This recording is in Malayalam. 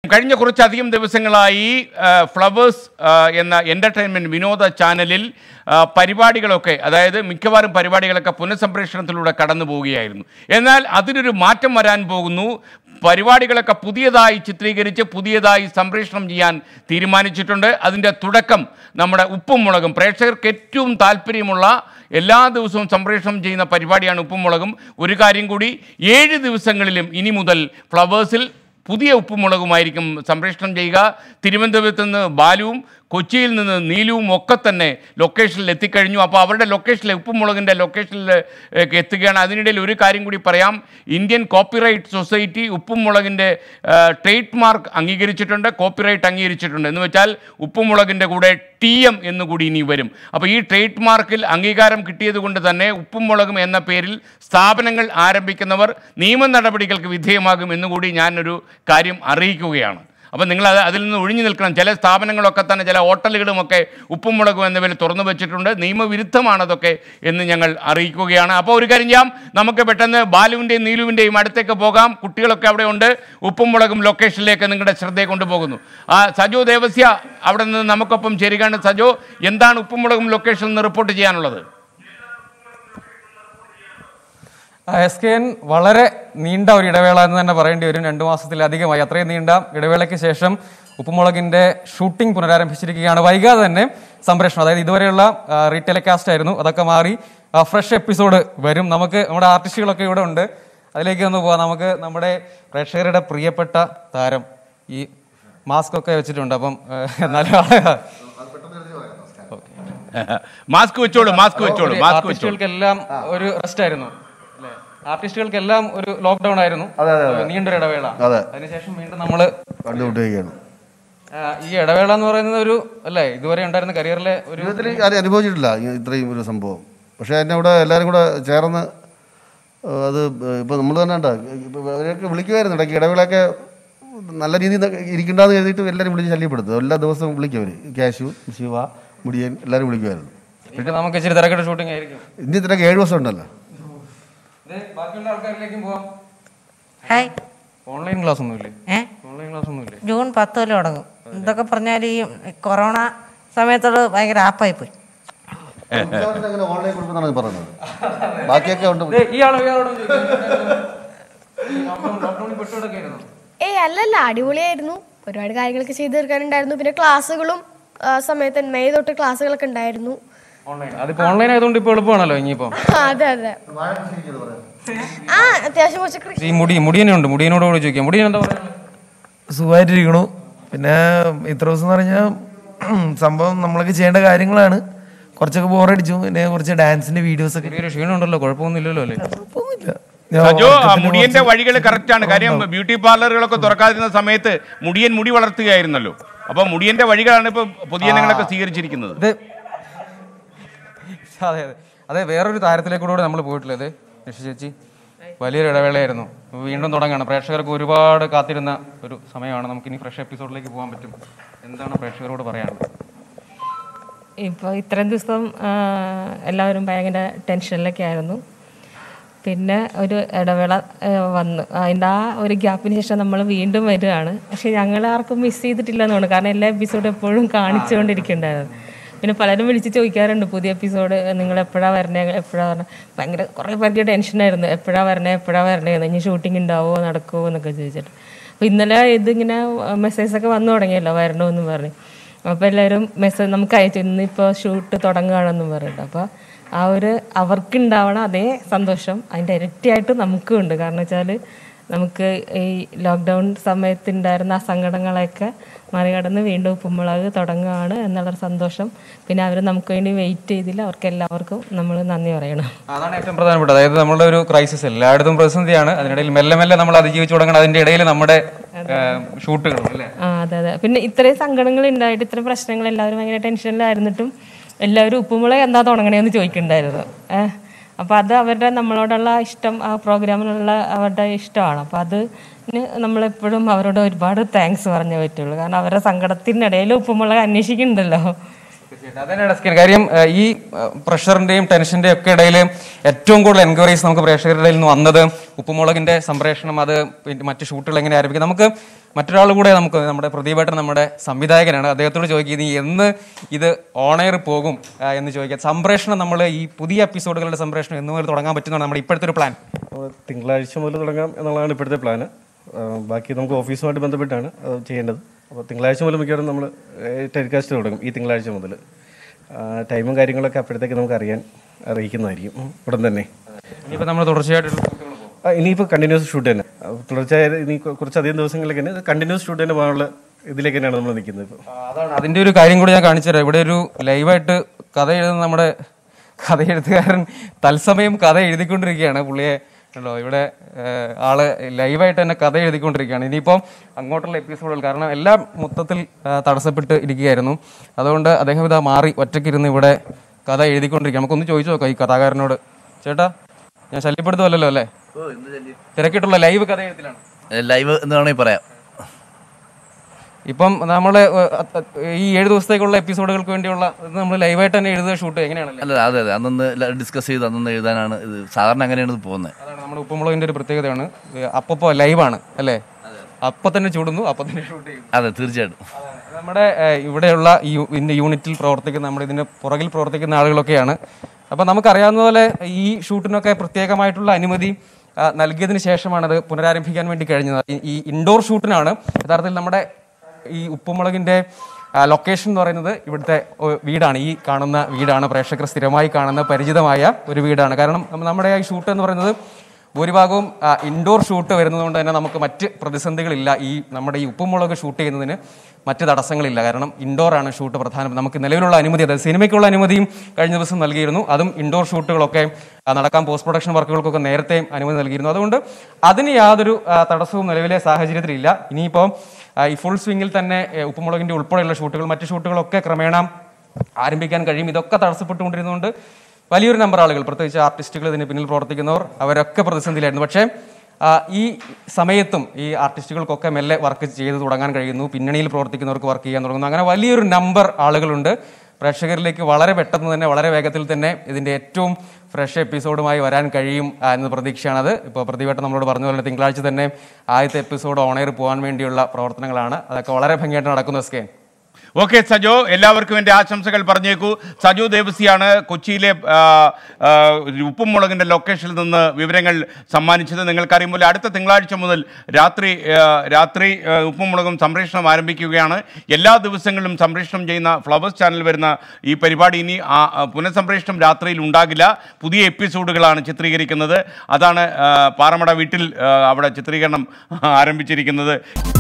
കഴിഞ്ഞ കുറച്ചധികം ദിവസങ്ങളായി ആ, ഫ്ലവേഴ്സ് ആ, എന്ന എൻ്റർടൈൻമെൻറ്റ് വിനോദ ചാനലിൽ ആ, പരിപാടികളൊക്കെ അതായത് മിക്കവാറും പരിപാടികളൊക്കെ പുനഃസംപ്രേഷണത്തിലൂടെ കടന്നു പോവുകയായിരുന്നു എന്നാൽ അതിനൊരു മാറ്റം വരാൻ പോകുന്നു പരിപാടികളൊക്കെ പുതിയതായി ചിത്രീകരിച്ച് പുതിയതായി സംപ്രേഷണം ചെയ്യാൻ തീരുമാനിച്ചിട്ടുണ്ട് അതിൻ്റെ തുടക്കം നമ്മുടെ ഉപ്പും മുളകും പ്രേക്ഷകർക്ക് ഏറ്റവും താല്പര്യമുള്ള എല്ലാ ദിവസവും സംപ്രേഷണം ചെയ്യുന്ന പരിപാടിയാണ് ഉപ്പും മുളകും ഒരു കാര്യം കൂടി ഏഴ് ദിവസങ്ങളിലും ഇനി മുതൽ ഫ്ലവേഴ്സിൽ പുതിയ ഉപ്പുമുളകുമായിരിക്കും സംപ്രേഷണം ചെയ്യുക തിരുവനന്തപുരത്ത് നിന്ന് ബാലുവും കൊച്ചിയിൽ നിന്ന് നീലുവും ഒക്കെ തന്നെ ലൊക്കേഷനിൽ എത്തിക്കഴിഞ്ഞു അപ്പോൾ അവരുടെ ലൊക്കേഷനിൽ ഉപ്പുമുളകിൻ്റെ ലൊക്കേഷനിൽ ഏക്ക് എത്തുകയാണ് അതിനിടയിൽ ഒരു കാര്യം കൂടി പറയാം ഇന്ത്യൻ കോപ്പിറൈറ്റ് സൊസൈറ്റി ഉപ്പുമുളകിൻ്റെ ട്രേഡ് മാർക്ക് അംഗീകരിച്ചിട്ടുണ്ട് കോപ്പിറൈറ്റ് അംഗീകരിച്ചിട്ടുണ്ട് എന്ന് വെച്ചാൽ ഉപ്പുമുളകിൻ്റെ കൂടെ ടി എം എന്നുകൂടി ഇനി വരും അപ്പോൾ ഈ ട്രേഡ് മാർക്കിൽ അംഗീകാരം കിട്ടിയത് കൊണ്ട് തന്നെ ഉപ്പും മുളകും എന്ന പേരിൽ സ്ഥാപനങ്ങൾ ആരംഭിക്കുന്നവർ നിയമ നടപടികൾക്ക് വിധേയമാകും എന്നുകൂടി ഞാനൊരു കാര്യം അറിയിക്കുകയാണ് അപ്പം നിങ്ങൾ അത് അതിൽ നിന്ന് ഒഴിഞ്ഞു നിൽക്കണം ചില സ്ഥാപനങ്ങളൊക്കെ തന്നെ ചില ഹോട്ടലുകളുമൊക്കെ ഉപ്പും മുളകും എന്ന പേരിൽ തുറന്നു വെച്ചിട്ടുണ്ട് നിയമവിരുദ്ധമാണതൊക്കെ എന്ന് ഞങ്ങൾ അറിയിക്കുകയാണ് അപ്പോൾ ഒരു കാര്യം ചെയ്യാം നമുക്ക് പെട്ടെന്ന് ബാലുവിൻ്റെയും നീലുവിൻ്റെയും അടുത്തേക്ക് പോകാം കുട്ടികളൊക്കെ അവിടെ ഉണ്ട് ഉപ്പും മുളകും ലൊക്കേഷനിലേക്ക് നിങ്ങളുടെ ശ്രദ്ധയെ കൊണ്ടുപോകുന്നു ആ സജോ ദേവസ്യ അവിടെ നിന്ന് നമുക്കൊപ്പം ചേരുകയാണ് സജോ എന്താണ് ഉപ്പും മുളകും ലൊക്കേഷനിൽ നിന്ന് റിപ്പോർട്ട് ചെയ്യാനുള്ളത് എസ് കെ എൻ വളരെ നീണ്ട ഒരു ഇടവേള എന്ന് തന്നെ പറയേണ്ടി വരും രണ്ടു മാസത്തിലധികമായി അത്രയും നീണ്ട ഇടവേളയ്ക്ക് ശേഷം ഉപ്പുമുളകിന്റെ ഷൂട്ടിംഗ് പുനരാരംഭിച്ചിരിക്കുകയാണ് വൈകാതെ തന്നെ സംപ്രേഷണം അതായത് ഇതുവരെയുള്ള റീടെലികാസ്റ്റ് ആയിരുന്നു അതൊക്കെ മാറി ഫ്രഷ് എപ്പിസോഡ് വരും നമുക്ക് നമ്മുടെ ആർട്ടിസ്റ്റുകളൊക്കെ ഇവിടെ ഉണ്ട് അതിലേക്ക് ഒന്ന് പോവാം നമുക്ക് നമ്മുടെ പ്രേക്ഷകരുടെ പ്രിയപ്പെട്ട താരം ഈ മാസ്ക് ഒക്കെ വെച്ചിട്ടുണ്ട് അപ്പം ആ, എന്നാലും മാസ്ക് വെച്ചോളൂ മാസ്ക് വെച്ചോളൂ മാസ്ക് വെച്ചോളൂ ആർട്ടിസ്റ്റുകൾക്കെല്ലാം ഒരു റെസ്റ്റ് ആയിരുന്നു അല്ലേ? ആർട്ടിസ്റ്റുകൾക്കെല്ലാം ഒരു ലോക്ക്ഡൌൺ ആയിരുന്നു നീണ്ടൊരു ഇടവേള അതെ. അതിനുശേഷം വീണ്ടും നമ്മള് കണ്ടുകൊണ്ടിരിക്കുകയാണ് ആ, ഈ ഇടവേള എന്ന് പറയുന്നത് ഒരു അല്ലേ ഇതുവരെ ഉണ്ടായിരുന്ന കരിയറിലെ ഒരു ജീവിതത്തിൽ ആരും അനുഭവിച്ചിട്ടില്ല ഈ ഇത്രയും ഒരു സംഭവം പക്ഷേ എന്നെ ഇവിടെ എല്ലാവരും കൂടെ ചേർന്ന് ആ, അത് ഇപ്പോൾ നമ്മൾ തന്നെ ഉണ്ടോ ഇപ്പോൾ അവരൊക്കെ വിളിക്കുമായിരുന്നു ഇടയ്ക്ക് ഇടവേളയൊക്കെ നല്ല രീതിയിൽ ഇരിക്കണ്ടെന്ന് കരുതിയിട്ട് എല്ലാവരും വിളിച്ച് ശല്യപ്പെടുത്തും എല്ലാ ദിവസവും വിളിക്കും അവർ ക്യാഷു ശിവ മുടിയൻ എല്ലാവരും വിളിക്കുമായിരുന്നു വീട്ടിൽ നമുക്ക് ഇച്ചിരി തിരക്കിട്ട് ഷൂട്ടിംഗ് ആയിരിക്കും ഇനി ഇത്രയൊക്കെ ഏഴ് ദിവസം ഉണ്ടല്ലോ ഇത് ബാക്കിയുള്ള ആൾക്കാരിലേക്കും പോവാം ഹായ് ഓൺലൈൻ ക്ലാസ് ഒന്നുമില്ലേ ഏ ഓൺലൈൻ ക്ലാസ് ഒന്നുമില്ലേ ജൂൺ പത്ത് മുതൽ തുടങ്ങും എന്തൊക്കെ പറഞ്ഞാൽ ഈ കൊറോണ സമയത്തോട് ഭയങ്കര ആപ്പായി പോയി അങ്ങനെ ഓൺലൈൻ കൊടുക്കുന്നതാണ് പറയുന്നത് ബാക്കിയൊക്കെ ഉണ്ട് ദേ, ഈ ആളോ ഇയാളോടും ലോക്ക്ഡൌണിൽ പെട്ടുകൊടുക്കായിരുന്നു ഏയ് അല്ലല്ല അടിപൊളിയായിരുന്നു ഒരുപാട് കാര്യങ്ങളൊക്കെ ചെയ്തു തീർക്കാനുണ്ടായിരുന്നു പിന്നെ ക്ലാസ്സുകളും ആ, സമയത്ത് മെയ് തൊട്ട് ക്ലാസ്സുകളൊക്കെ ഉണ്ടായിരുന്നു ഓൺലൈൻ അതിപ്പോ ഓൺലൈൻ ആയതുകൊണ്ട് ഇപ്പൊ എളുപ്പമാണല്ലോ ഇനിയിപ്പോ അതെ അതെ ആ അത്യാവശ്യം കുറച്ച് കൃഷി ഈ മുടി മുടിയനെ ഉണ്ട് മുടിയനോട് കൂടി ചോദിക്കാം മുടിയൻ എന്താ പറയുക സുഖമായിട്ടിരിക്കണു പിന്നെ ഇത്ര ദിവസം എന്ന് പറഞ്ഞാൽ സംഭവം നമ്മളൊക്കെ ചെയ്യേണ്ട കാര്യങ്ങളാണ് കുറച്ചൊക്കെ ബോറടിച്ചു പിന്നെ കുറച്ച് ഡാൻസിന്റെ വീഡിയോസ് ഒക്കെ ചെറിയൊരു ക്ഷീണം ഉണ്ടല്ലോ കുഴപ്പമൊന്നുമില്ലല്ലോ അല്ലേ കുഴപ്പമൊന്നുമില്ല ഞാൻ സജോ ആ ഉറക്കത്തിന് മുടിയന്റെ കുറച്ച് വഴികൾ കറക്റ്റാണ് കാര്യം ബ്യൂട്ടി പാർലറുകളൊക്കെ തുറക്കാതിരുന്ന സമയത്ത് മുടിയൻ മുടി വളർത്തുകയായിരുന്നല്ലോ അപ്പൊ മുടിയന്റെ വഴികളാണ് ഇപ്പൊ പൊതുജനങ്ങളൊക്കെ സ്വീകരിച്ചിരിക്കുന്നത് ഇത് അതെ അതെ അതെ വേറൊരു താരത്തിലേക്കൂടെ നമ്മൾ പോയിട്ടുള്ളത് നിഷ ചേച്ചി വലിയൊരു ഇടവേളയായിരുന്നു വീണ്ടും തുടങ്ങുകയാണ് പ്രേക്ഷകർക്ക് ഒരുപാട് കാത്തിരുന്ന ഒരു സമയമാണ് നമുക്ക് ഇനി ഫ്രഷ് എപ്പിസോഡിലേക്ക് പോകാൻ പറ്റും എന്താണ് പ്രേക്ഷകരോട് പറയാനുള്ളത് ഇപ്പോൾ ഇത്രയും ദിവസം ആ, എല്ലാവരും ഭയങ്കര ടെൻഷനിലൊക്കെ ആയിരുന്നു പിന്നെ ഒരു ഇടവേള ആ, വന്നു അതിൻ്റെ ആ ഒരു ഗ്യാപ്പിന് ശേഷം നമ്മൾ വീണ്ടും വരികയാണ് പക്ഷെ ഞങ്ങൾ ആർക്കും മിസ് ചെയ്തിട്ടില്ലെന്ന് തോന്നുന്നു കാരണം എല്ലാ എപ്പിസോഡും എപ്പോഴും കാണിച്ചുകൊണ്ടിരിക്കുന്നുണ്ടായിരുന്നു പിന്നെ പലരും വിളിച്ച് ചോദിക്കാറുണ്ട് പുതിയ എപ്പിസോഡ് നിങ്ങൾ എപ്പോഴാണ് വരണേ എപ്പോഴാണ് വരണേ ഭയങ്കര കുറേ പേർക്ക് ടെൻഷനായിരുന്നു എപ്പോഴാണ് വരണേ എപ്പോഴാണ് വരണേ എന്ന് ഇനി ഷൂട്ടിംഗ് ഉണ്ടാവുമോ നടക്കുമോ എന്നൊക്കെ ചോദിച്ചിട്ട് അപ്പോൾ ഇന്നലെ ഇതിങ്ങനെ മെസ്സേജൊക്കെ വന്നു തുടങ്ങിയല്ലോ വരണമെന്ന് പറഞ്ഞ് അപ്പോൾ എല്ലാവരും മെസ്സേജ് നമുക്ക് അയച്ചു ഇന്നിപ്പോൾ ഷൂട്ട് തുടങ്ങുകയാണെന്നും പറഞ്ഞിട്ട് അപ്പോൾ ആ ഒരു അവർക്ക് ഉണ്ടാവണ അതേ സന്തോഷം അതിൻ്റെ ഇരട്ടിയായിട്ട് നമുക്കും ഉണ്ട് കാരണം വെച്ചാൽ നമുക്ക് ഈ ലോക്ക്ഡൗൺ സമയത്ത് ഉണ്ടായിരുന്ന ആ സങ്കടങ്ങളെയൊക്കെ മറികടന്ന് വീണ്ടും ഉപ്പുമുളക് തുടങ്ങുകയാണ് എന്നുള്ളൊരു സന്തോഷം പിന്നെ അവർ നമുക്ക് വേണ്ടി വെയിറ്റ് ചെയ്തില്ല അവർക്ക് എല്ലാവർക്കും നമ്മൾ നന്ദി പറയണം അതാണ് ഏറ്റവും പ്രധാനപ്പെട്ടത് അതായത് നമ്മുടെ ഒരു ക്രൈസിസ് എല്ലായിടത്തും പ്രതിസന്ധിയാണ് അതിനിടയിൽ മെല്ലെ മെല്ലെ നമ്മൾ അതിജീവിച്ച് തുടങ്ങണം അതിന്റെ ഇടയിൽ നമ്മുടെ ഷൂട്ടുകളും അല്ലേ ആ അതെ അതെ പിന്നെ ഇത്രയും സങ്കടങ്ങൾ ഉണ്ടായിട്ട് ഇത്രയും പ്രശ്നങ്ങൾ എല്ലാവരും ഭയങ്കര ടെൻഷനിലായിരുന്നിട്ടും എല്ലാവരും ഉപ്പുമുളക് എന്താ തുടങ്ങണേന്ന് ചോദിക്കണ്ടായിരുന്നു ഏഹ് അപ്പോൾ അത് അവരുടെ നമ്മളോടുള്ള ഇഷ്ടം ആ പ്രോഗ്രാമിനുള്ള അവരുടെ ഇഷ്ടമാണ് അപ്പോൾ അത് നമ്മളെപ്പോഴും അവരോട് ഒരുപാട് താങ്ക്സ് പറഞ്ഞേ പറ്റുള്ളൂ കാരണം അവരുടെ സങ്കടത്തിനിടയിൽ ഉപ്പുമുളക് അന്വേഷിക്കുന്നുണ്ടല്ലോ തീർച്ചയായിട്ടും. അതന്നെയാണ് സ്കിൻ കാര്യം ഏഹ്, ഈ ഏഹ്, പ്രഷറിന്റെയും ടെൻഷന്റെയും ഒക്കെ ഇടയിൽ ഏറ്റവും കൂടുതൽ എൻക്വയറീസ് നമുക്ക് പ്രേക്ഷകരുടെ ഇടയിൽ നിന്ന് വന്നത് ഉപ്പുമുളകിന്റെ സംപ്രേഷണം അത് പിന്നെ മറ്റ് ഷൂട്ടുകൾ എങ്ങനെ ആരംഭിക്കും നമുക്ക് മറ്റൊരാൾ കൂടെ നമുക്ക് നമ്മുടെ പ്രദീപേട്ടൻ നമ്മുടെ സംവിധായകനാണ് അദ്ദേഹത്തോട് ചോദിക്കുന്നത് ഇനി എന്ന് ഇത് ഓണയർ പോകും ആ, എന്ന് ചോദിക്കാം സംപ്രേഷണം നമ്മൾ ഈ പുതിയ എപ്പിസോഡുകളുടെ സംപ്രേഷണം എന്ന് മുതൽ തുടങ്ങാൻ പറ്റുന്നതാണ് നമ്മുടെ ഇപ്പോഴത്തെ ഒരു പ്ലാൻ നമ്മൾ തിങ്കളാഴ്ച മുതൽ തുടങ്ങാം എന്നുള്ളതാണ് ഇപ്പോഴത്തെ പ്ലാന് ആ, ബാക്കി നമുക്ക് ഓഫീസുമായിട്ട് ബന്ധപ്പെട്ടാണ് അത് ചെയ്യേണ്ടത് അപ്പോൾ തിങ്കളാഴ്ച മുതൽ മിക്കവാറും നമ്മൾ ടെലികാസ്റ്റ് തുടങ്ങും ഈ തിങ്കളാഴ്ച മുതൽ ആ, ടൈമും കാര്യങ്ങളൊക്കെ അപ്പോഴത്തേക്ക് നമുക്ക് അറിയാൻ അറിയിക്കുന്നതായിരിക്കും ഉം, ഉടൻ തന്നെ ഇനിയിപ്പോൾ നമ്മൾ തുടർച്ചയായിട്ട് ആ, ഇനിയിപ്പോൾ കണ്ടിന്യൂസ് ഷൂട്ട് തന്നെ ആ, തുടർച്ചയായ ഇനി കൊ- കുറച്ചധികം ദിവസങ്ങളിലേക്ക് തന്നെ കണ്ടിന്യൂസ് ഷൂട്ട് തന്നെ പോകാനുള്ള ഇതിലേക്ക് തന്നെയാണ് നമ്മൾ നിൽക്കുന്നത് ഇപ്പോൾ അതാണ് അതിന്റെ ഒരു കാര്യം കൂടി ഞാൻ കാണിച്ചു തരാം ഇവിടെ ഒരു ലൈവായിട്ട് കഥ എഴുതുന്ന നമ്മുടെ കഥ എഴുത്തുകാരൻ തത്സമയം കഥ എഴുതിക്കൊണ്ടിരിക്കുകയാണ് പുള്ളിയെ ഉണ്ടോ ഇവിടെ ഏഹ്, ആള് ലൈവായിട്ട് തന്നെ കഥ എഴുതിക്കൊണ്ടിരിക്കുകയാണ് ഇനിയിപ്പം അങ്ങോട്ടുള്ള എപ്പിസോഡുകൾ കാരണം എല്ലാം മൊത്തത്തിൽ ആ, തടസ്സപ്പെട്ട് ഇരിക്കുകയായിരുന്നു അതുകൊണ്ട് അദ്ദേഹം ഇതാ മാറി ഒറ്റയ്ക്കിരുന്ന് ഇവിടെ കഥ എഴുതിക്കൊണ്ടിരിക്കുക നമുക്കൊന്ന് ചോദിച്ചു നോക്കാം ഈ കഥാകാരനോട് ചേട്ടാ ഞാൻ ശല്യപ്പെടുത്തുമല്ലോ അല്ലേ തിരക്കിട്ടുള്ള ലൈവ് കഥ എഴുത്തിലാണ് ലൈവ് എന്ന് വേണമെങ്കിൽ പറയാം ഇപ്പം നമ്മൾ ഈ ഏഴ് ദിവസത്തേക്കുള്ള എപ്പിസോഡുകൾക്ക് വേണ്ടിയുള്ള നമ്മൾ ലൈവായിട്ട് തന്നെ എഴുതുക ഷൂട്ട് എങ്ങനെയാണല്ലേ അല്ല അതെ അതെ അന്നൊന്ന് ഡിസ്കസ് ചെയ്ത് അന്നൊന്ന് എഴുതാനാണ് ഇത് സാധാരണ അങ്ങനെയാണ് ഇത് പോകുന്നത് അതാണ് നമ്മുടെ ഉപ്പുമുളകിന്റെ ഒരു പ്രത്യേകതയാണ് അപ്പപ്പോ ലൈവാണ് അല്ലേ അപ്പൊ തന്നെ ചൂടുന്നു അപ്പൊ തന്നെ ഷൂട്ട് ചെയ്യുന്നു അതെ തീർച്ചയായിട്ടും നമ്മുടെ ഏഹ്, ഇവിടെയുള്ള ഈ യു- ഇതിന്റെ യൂണിറ്റിൽ പ്രവർത്തിക്കുന്ന നമ്മുടെ ഇതിന്റെ പുറകിൽ പ്രവർത്തിക്കുന്ന ആളുകളൊക്കെയാണ് അപ്പൊ നമുക്കറിയാവുന്ന പോലെ ഈ ഷൂട്ടിനൊക്കെ പ്രത്യേകമായിട്ടുള്ള അനുമതി ആ, നൽകിയതിന് ശേഷമാണ് അത് പുനരാരംഭിക്കാൻ വേണ്ടി കഴിഞ്ഞത് ഈ- ഈ ഇൻഡോർ ഷൂട്ടിനാണ് യഥാർത്ഥത്തിൽ നമ്മുടെ ഈ ഉപ്പുമുളകിന്റെ ആ, ലൊക്കേഷൻ എന്ന് പറയുന്നത് ഇവിടുത്തെ ഒ, വീടാണ് ഈ കാണുന്ന വീടാണ് പ്രേക്ഷകർ സ്ഥിരമായി കാണുന്ന പരിചിതമായ ഒരു വീടാണ് കാരണം നമ്മ- നമ്മുടെ ഈ ഷൂട്ട് എന്ന് പറയുന്നത് ഭൂരിഭാഗവും ആ, ഇൻഡോർ ഷൂട്ട് വരുന്നതുകൊണ്ട് തന്നെ നമുക്ക് മറ്റ് പ്രതിസന്ധികളില്ല ഈ നമ്മുടെ ഈ ഉപ്പുമുളക് ഷൂട്ട് ചെയ്യുന്നതിന് മറ്റ് തടസ്സങ്ങളില്ല കാരണം ഇൻഡോർ ആണ് ഷൂട്ട് പ്രധാനം നമുക്ക് നിലവിലുള്ള അനുമതി അതായത് സിനിമയ്ക്കുള്ള അനുമതിയും കഴിഞ്ഞ ദിവസം നൽകിയിരുന്നു അതും ഇൻഡോർ ഷൂട്ടുകളൊക്കെ ആ, നടക്കാൻ പോസ്റ്റ് പ്രൊഡക്ഷൻ വർക്കുകൾക്കൊക്കെ നേരത്തെ അനുമതി നൽകിയിരുന്നു അതുകൊണ്ട് അതിന് യാതൊരു ആ, തടസ്സവും നിലവിലെ സാഹചര്യത്തിലില്ല ഇനിയിപ്പോൾ ആ, ഈ ഫുൾ സ്വിങ്ങിൽ തന്നെ ഏ, ഉപ്പുമുളകിന്റെ ഉൾപ്പെടെയുള്ള ഷൂട്ടുകൾ മറ്റ് ഷൂട്ടുകളൊക്കെ ക്രമേണ ആരംഭിക്കാൻ കഴിയും ഇതൊക്കെ തടസ്സപ്പെട്ടുകൊണ്ടിരുന്നുകൊണ്ട് വലിയൊരു നമ്പർ ആളുകൾ പ്രത്യേകിച്ച് ആർട്ടിസ്റ്റുകൾ ഇതിന് പിന്നിൽ പ്രവർത്തിക്കുന്നവർ അവരൊക്കെ പ്രതിസന്ധിയിലായിരുന്നു പക്ഷേ ആ, ഈ സമയത്തും ഈ ആർട്ടിസ്റ്റുകൾക്കൊക്കെ മെല്ലെ വർക്ക് ചെയ്ത് തുടങ്ങാൻ കഴിയുന്നു പിന്നണിയിൽ പ്രവർത്തിക്കുന്നവർക്ക് വർക്ക് ചെയ്യാൻ തുടങ്ങുന്നു അങ്ങനെ വലിയൊരു നമ്പർ ആളുകളുണ്ട് പ്രേക്ഷകരിലേക്ക് വളരെ പെട്ടെന്ന് തന്നെ വളരെ വേഗത്തിൽ തന്നെ ഇതിന്റെ ഏറ്റവും ഫ്രഷ് എപ്പിസോഡുമായി വരാൻ കഴിയും ആ, എന്ന പ്രതീക്ഷയാണത് ഇപ്പോൾ പ്രതിവേട്ടം നമ്മളോട് പറഞ്ഞ പോലെ തിങ്കളാഴ്ച തന്നെ ആദ്യത്തെ എപ്പിസോഡ് ഓണയർ പോകാൻ വേണ്ടിയുള്ള പ്രവർത്തനങ്ങളാണ് അതൊക്കെ വളരെ ഭംഗിയായിട്ട് നടക്കുന്നു എസ് കെ ഓക്കെ സജോ എല്ലാവർക്കും എൻ്റെ ആശംസകൾ പറഞ്ഞേക്കൂ സജോ ദേവസിയാണ് കൊച്ചിയിലെ ആ, ആ, ഉപ്പും മുളകിൻ്റെ ലൊക്കേഷനിൽ നിന്ന് വിവരങ്ങൾ സമ്മാനിച്ചത് നിങ്ങൾക്കറിയും പോലെ അടുത്ത തിങ്കളാഴ്ച മുതൽ രാത്രി ആ, രാത്രി ആ, ഉപ്പും മുളകും സംപ്രേഷണം ആരംഭിക്കുകയാണ് എല്ലാ ദിവസങ്ങളിലും സംപ്രേഷണം ചെയ്യുന്ന ഫ്ലവേഴ്സ് ചാനൽ വരുന്ന ഈ പരിപാടി ഇനി ആ, ആ, പുനഃസംപ്രേഷണം രാത്രിയിൽ ഉണ്ടാകില്ല പുതിയ എപ്പിസോഡുകളാണ് ചിത്രീകരിക്കുന്നത് അതാണ് ആ, പാറമട വീട്ടിൽ ആ, അവിടെ ചിത്രീകരണം ആരംഭിച്ചിരിക്കുന്നത്